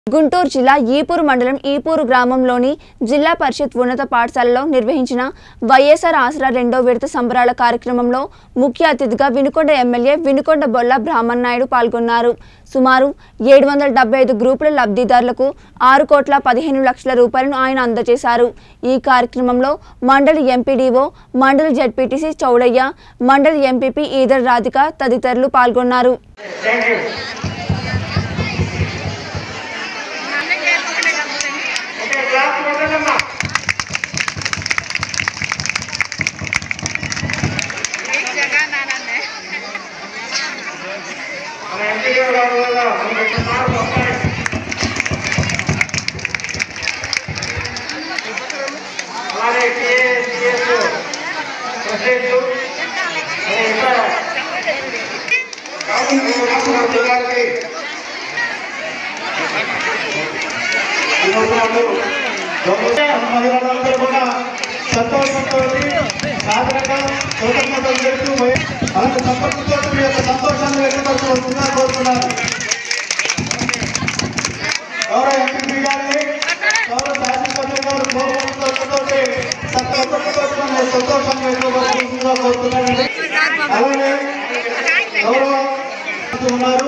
గుంటూరు జిల్లా ఈపూరు మండలం ఈపూరు గ్రామంలోని జిల్లా పరిషత్ ఉన్నత పాఠశాలలో నిర్వహించిన వైఎస్ఆర్ ఆసరా రెండో విడత సంబరాల కార్యక్రమంలో ముఖ్య అతిథిగా వినుకొండ ఎమ్మెల్యే వినుకొండ బొల్ల బ్రాహ్మణ్ నాయుడు పాల్గొన్నారు సుమారు ఏడు వందల డెబ్బై ఐదు గ్రూపుల లబ్ధిదారులకు ఆరు కోట్ల పదిహేను లక్షల రూపాయలను ఆయన అందజేశారు ఈ కార్యక్రమంలో మండలి ఎంపీడీఓ మండలి జడ్పీటీసీ చౌడయ్య మండలి ఎంపీపీ ఈదర్ రాధిక తదితరులు పాల్గొన్నారు థ్యాంక్ యూ ఓకే క్లాస్ మొదలమ్మా మన ఎంపీ గారు రావడం వల్ల మనకి ఇక్కడ మార్పు వస్తాయి అలాగే టీఎస్ టీఎస్ ప్రెసిడెంట్ మరి ఇంకా రామకృష్ణ గారికి ఈ రోజునాడు మహిళలందరూ కూడా సంతోషంతో సాధనగా కృతజ్ఞతలు చేస్తూ పోయి అలాంటి సంపత్తితో మీ యొక్క సంతోషాన్ని వ్యక్తపరచవలసిందిగా కోరుతున్నాను గౌరవ ఎంపీ గారిని గౌరవ శాసనసభ్యులు గారు కోరుకుంటూ సంతోషంతో సంతోషాన్ని వ్యక్తపరచవలసిందిగా కోరుతున్నానండి అలాగే గౌరవ ఉన్నారు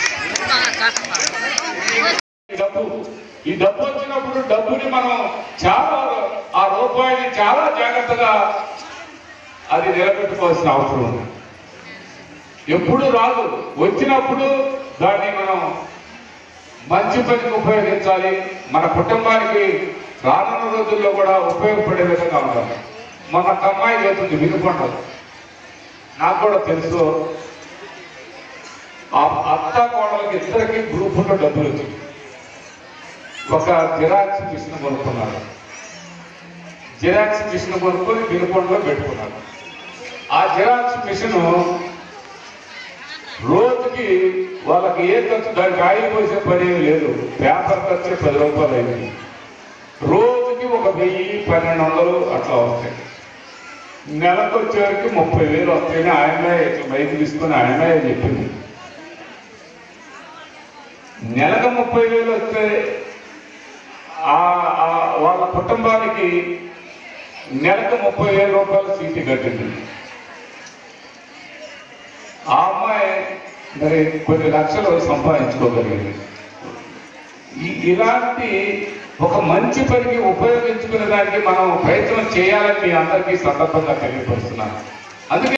ఈ డబ్బు ఈ డబ్బు వచ్చినప్పుడు డబ్బుని మనం చాలా ఆ రూపాయిని చాలా జాగ్రత్తగా అది నిలబెట్టుకోవాల్సిన అవసరం ఉంది ఎప్పుడు రాదు వచ్చినప్పుడు దాన్ని మనం మంచి పనికి ఉపయోగించాలి మన కుటుంబానికి రానున్న రోజుల్లో కూడా ఉపయోగపడే విధంగా ఉండాలి మన ఒక అమ్మాయి వెళ్తుంది వినుకొండ నాకు కూడా తెలుసు ఆ అత్త కోడలకి ఇద్దరికి గ్రూపుల్లో డబ్బులు వచ్చింది ఒక జిరాక్స్ మిషన్ కొనుక్కున్నాడు జిరాక్స్ మిషన్ కొనుక్కొని వినుకొండలో పెట్టుకున్నాడు ఆ జిరాక్స్ మిషన్ రోజుకి వాళ్ళకి ఏ ఖర్చు దానికి ఆయిల్ పోసే పని ఏమీ లేదు పేపర్ ఖర్చు పది రూపాయలు అయింది రోజుకి ఒక వెయ్యి పన్నెండు వందలు అట్లా వస్తాయి నెలకు వచ్చేవరకు ముప్పై వేలు వస్తాయని ఆయనే ఇట్లా మైకి తీసుకొని ఆయనే చెప్పింది నెలకు ముప్పై వేలు వస్తే ఆ- ఆ వాళ్ళ కుటుంబానికి నెలకు ముప్పై వేల రూపాయలు సీటీ కట్టింది ఆ అమ్మాయి మరి కొన్ని లక్షలు సంపాదించుకోగలిగింది ఈ- ఇలాంటి ఒక మంచి పనికి ఉపయోగించుకునే దానికి మనం ప్రయత్నం చేయాలని మీ అందరికీ సందర్భంగా తెలియపరుస్తున్నాను అందుకే